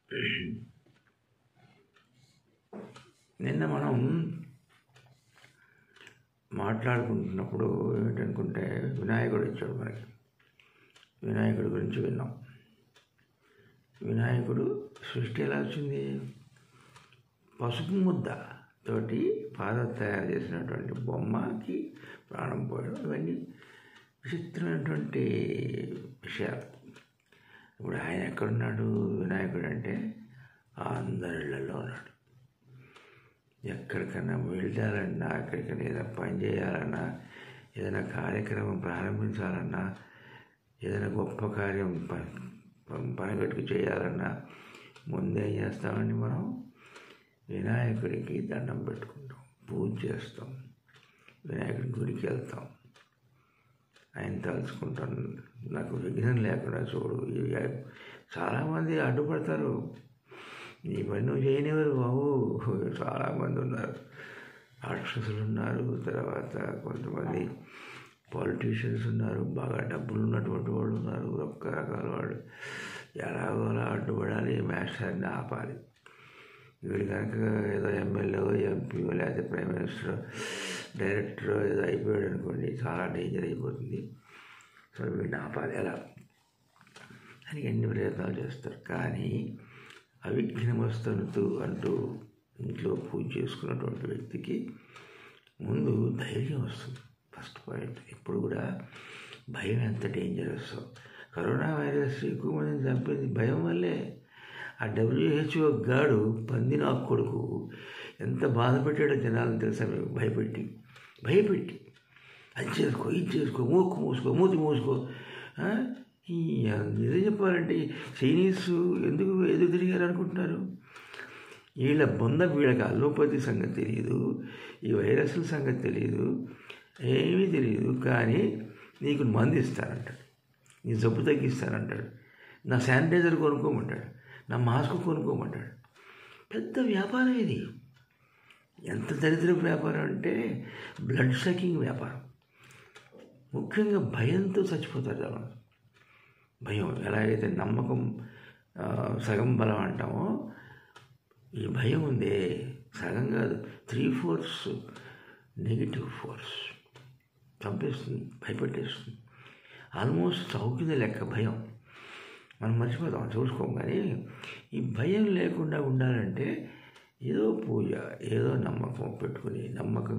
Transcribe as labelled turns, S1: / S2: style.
S1: నిన్న మనం మాట్లాడుకుంటున్నప్పుడు ఏమిటనుకుంటే వినాయకుడు వచ్చాడు మనకి వినాయకుడి గురించి విన్నాం వినాయకుడు సృష్టి ఎలా వచ్చింది పసుపు ముద్ద తోటి పాద తయారు చేసినటువంటి బొమ్మకి ప్రాణం పోయడం ఇవన్నీ విచిత్రమైనటువంటి విషయాలు ఇప్పుడు ఆయన ఎక్కడున్నాడు వినాయకుడు అంటే అందరిళ్ళల్లో ఉన్నాడు ఎక్కడికైనా వెళ్ళాలన్నా ఎక్కడికైనా ఏదైనా పని చేయాలన్నా ఏదైనా కార్యక్రమం ప్రారంభించాలన్నా ఏదైనా గొప్ప కార్యం పనిగట్టుకు చేయాలన్నా ముందే ఏం చేస్తామండి మనం వినాయకుడికి దండం పెట్టుకుంటాం పూజ చేస్తాం వినాయకుడి గుడికి వెళ్తాం ఆయన తలుచుకుంటాం నాకు విఘ్నం లేకుండా చూడు ఇవి చాలామంది అడ్డుపడతారు ఈ పని నువ్వు చేయనివారు బాబు చాలామంది ఉన్నారు రాక్షసులు ఉన్నారు తర్వాత కొంతమంది పాలిటీషియన్స్ ఉన్నారు బాగా డబ్బులు ఉన్నటువంటి వాళ్ళు ఉన్నారు రకరకాల వాళ్ళు ఎలాగో అలా అడ్డుపడాలి మాస్టర్ని ఆపాలి వీడు కనుక ఏదో ఎమ్మెల్యే ఎంపీ లేకపోతే ప్రైమ్ మినిస్టర్ డైరెక్టర్ ఏదో అయిపోయాడు అనుకోండి చాలా డేంజర్ అయిపోతుంది సో వీడిని ఆపాలి ఎలా అని ఎన్ని ప్రయత్నాలు చేస్తారు కానీ అవిఘ్నమస్తనుతూ అంటూ ఇంట్లో పూజ చేసుకున్నటువంటి వ్యక్తికి ముందు ధైర్యం వస్తుంది ఫస్ట్ పాయింట్ ఎప్పుడు కూడా భయం ఎంత డేంజరస్ కరోనా వైరస్ ఎక్కువ మందిని చంపేది భయం వల్లే ఆ డబ్ల్యూహెచ్ఓ గాడు పందిన కొడుకు ఎంత బాధ పెట్టాడో జనాలను తెలుసా మీకు భయపెట్టి భయపెట్టి అది చేసుకో ఇది చేసుకో మూకు మూసుకో మూతి మూసుకో నిజం చెప్పాలంటే చైనీస్ ఎందుకు ఎదురు తిరిగారు అనుకుంటున్నారు వీళ్ళ బొంద వీళ్ళకి అల్లోపతి సంగతి తెలియదు ఈ వైరస్ల సంగతి తెలియదు ఏమీ తెలియదు కానీ నీకు మందు ఇస్తానంటాడు నీ జబ్బు తగ్గిస్తానంటాడు నా శానిటైజర్ కొనుక్కోమంటాడు నా మాస్క్ కొనుక్కోమంటాడు పెద్ద వ్యాపారం ఇది ఎంత దరిద్ర వ్యాపారం అంటే బ్లడ్ సకింగ్ వ్యాపారం ముఖ్యంగా భయంతో చచ్చిపోతారు జనం భయం ఎలాగైతే నమ్మకం సగం బలం అంటామో ఈ భయం ఉందే సగం కాదు త్రీ ఫోర్స్ నెగిటివ్ ఫోర్స్ చంపేస్తుంది భయపెట్టేస్తుంది ఆల్మోస్ట్ చౌకింది లెక్క భయం మనం మర్చిపోతాం చూసుకోం కానీ ఈ భయం లేకుండా ఉండాలంటే ఏదో పూజ ఏదో నమ్మకం పెట్టుకుని నమ్మకం